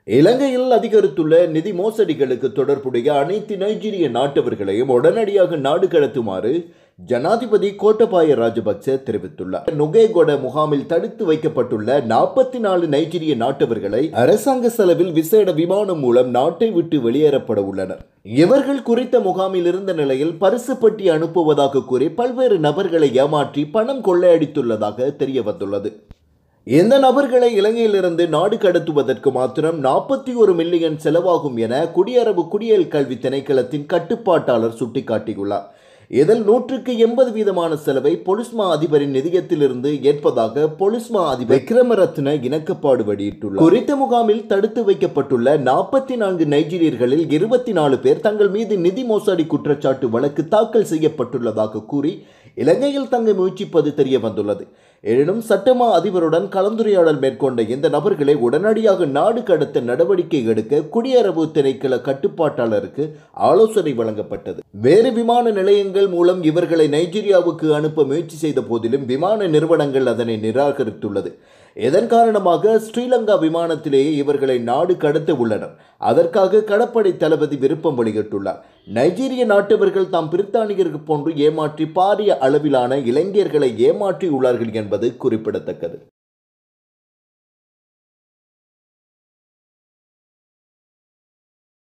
இலங்கையில் அதிகரித்துள்ள நிதி மோசடிகளுக்கு தொடர்புடைய அனைத்து நைஜீரிய நாட்டவர்களையும் உடனடியாக நாடு கடத்துமாறு ஜனாதிபதி கோட்டபாய ராஜபக்ச தெரிவித்துள்ளார் நுகேகொட முகாமில் தடுத்து வைக்கப்பட்டுள்ள நாற்பத்தி நாலு நைஜீரிய நாட்டவர்களை அரசாங்க செலவில் விசேட விமானம் மூலம் நாட்டை விட்டு வெளியேறப்பட உள்ளனர் இவர்கள் குறித்த முகாமில் இருந்த நிலையில் பரிசு பட்டி அனுப்புவதாக கூறி பல்வேறு நபர்களை ஏமாற்றி பணம் கொள்ளையடித்துள்ளதாக தெரிய வந்துள்ளது இந்த நபர்களை இலங்கையிலிருந்து நாடு கடத்துவதற்கு மாத்திரம் நாற்பத்தி ஒரு மில்லியன் செலவாகும் என குடியரபு குடியல் கல்வி திணைக்களத்தின் கட்டுப்பாட்டாளர் சுட்டிக்காட்டியுள்ளார் இதில் நூற்றுக்கு எண்பது வீதமான செலவை பொலிஸ்மா அதிபரின் நிதியத்திலிருந்து ஏற்பதாக பொலிஸ்மா அதிபர் விக்ரமரத்ன இணக்கப்பாடு வெளியிட்டுள்ளார் குறித்த முகாமில் தடுத்து வைக்கப்பட்டுள்ள நாற்பத்தி நான்கு நைஜீரியர்களில் இருபத்தி நாலு பேர் தங்கள் மீது நிதி மோசடி குற்றச்சாட்டு வழக்கு தாக்கல் செய்யப்பட்டுள்ளதாக கூறி இலங்கையில் தங்க முயற்சிப்பது தெரிய வந்துள்ளது எனினும் சட்டமா அதிபருடன் கலந்துரையாடல் மேற்கொண்ட இந்த நபர்களை உடனடியாக நாடு கடத்த நடவடிக்கை எடுக்க குடியரபு திணைக்கள கட்டுப்பாட்டாளருக்கு ஆலோசனை வழங்கப்பட்டது வேறு விமான நிலையங்கள் மூலம் இவர்களை நைஜீரியாவுக்கு அனுப்ப முயற்சி செய்த போதிலும் விமான நிறுவனங்கள் அதனை நிராகரித்துள்ளது இதன் காரணமாக ஸ்ரீலங்கா விமானத்திலேயே இவர்களை நாடு கடத்த உள்ளனர் அதற்காக கடற்படை தளபதி விருப்பம் வெளியிட்டுள்ளார் நைஜீரிய நாட்டவர்கள் தாம் பிரித்தானியர்கள் போன்று ஏமாற்றி பாரிய அளவிலான இளைஞர்களை ஏமாற்றியுள்ளார்கள் என்பது குறிப்பிடத்தக்கது